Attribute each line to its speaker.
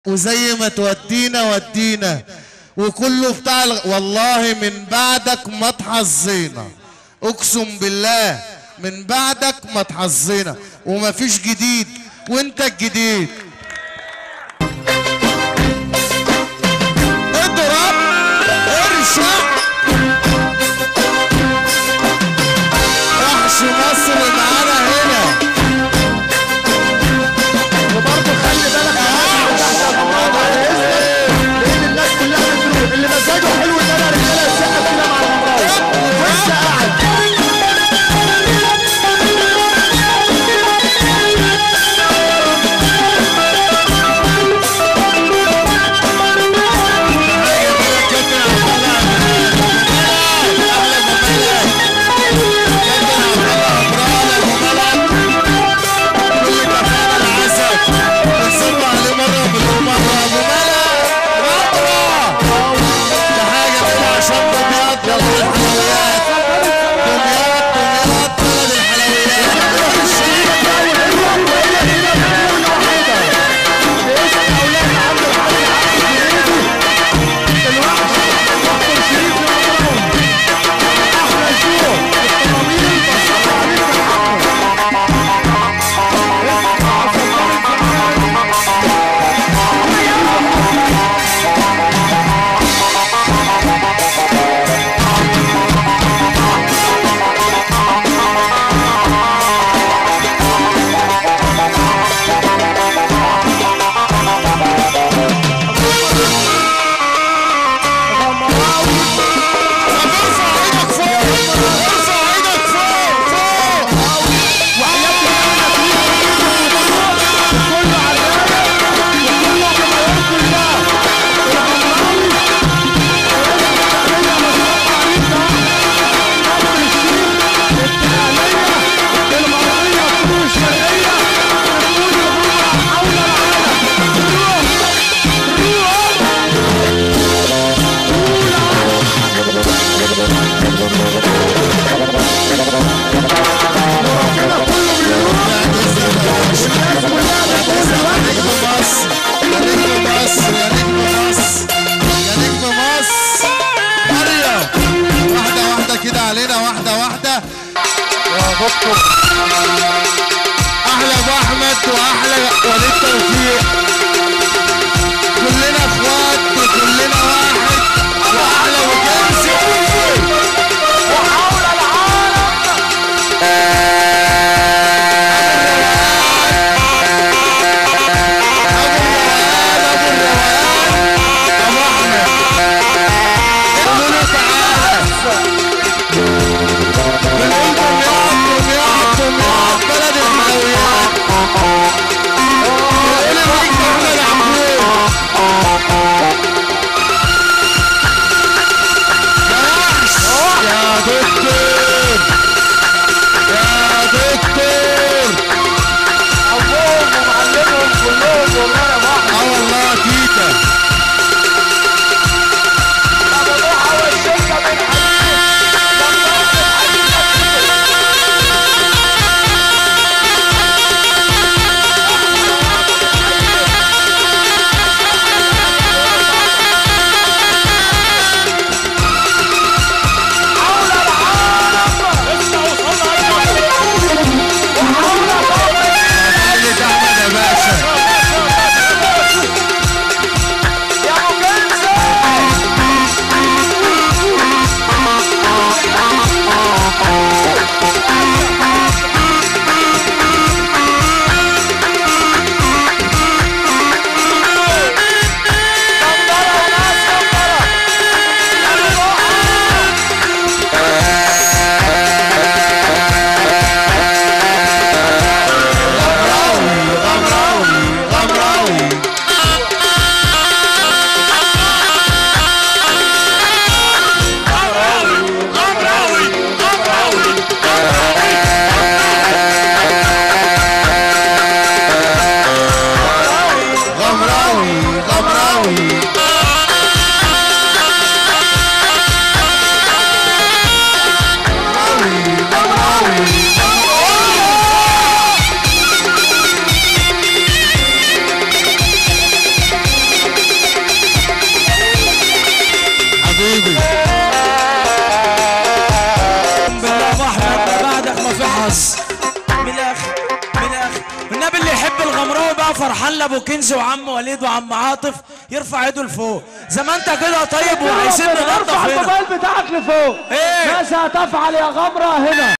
Speaker 1: وزي ما تودينا ودينا وكله بتاع الغ... والله من بعدك ما تحظينا اقسم بالله من بعدك ما تحظينا ومفيش جديد وانت الجديد اضرب ارشع وحش مصر معانا هنا
Speaker 2: وبرضه خلي بالك من الناس اللي تحت بعد اذنك لان الناس كلها بتروح اللي مزاجه حلو ان انا رجاله يسقف كده مع الامراض وانت قاعد
Speaker 1: علينا واحدة واحدة يا دكتور أحلى أبو أحمد وأحلى وليد توفيق كلنا إخوات وكلنا واحد وأحلى وجنس
Speaker 2: وحول العالم
Speaker 1: بلد الحلويات
Speaker 3: بقى فرحان لابو كنزي وعم وليد وعم عاطف يرفع ايده لفوق زي ما انت كده طيب وعايزين
Speaker 2: ارفع
Speaker 3: ننضف هنا
Speaker 2: الموبايل بتاعك لفوق
Speaker 3: إيه؟
Speaker 2: ماذا تفعل يا غمرة هنا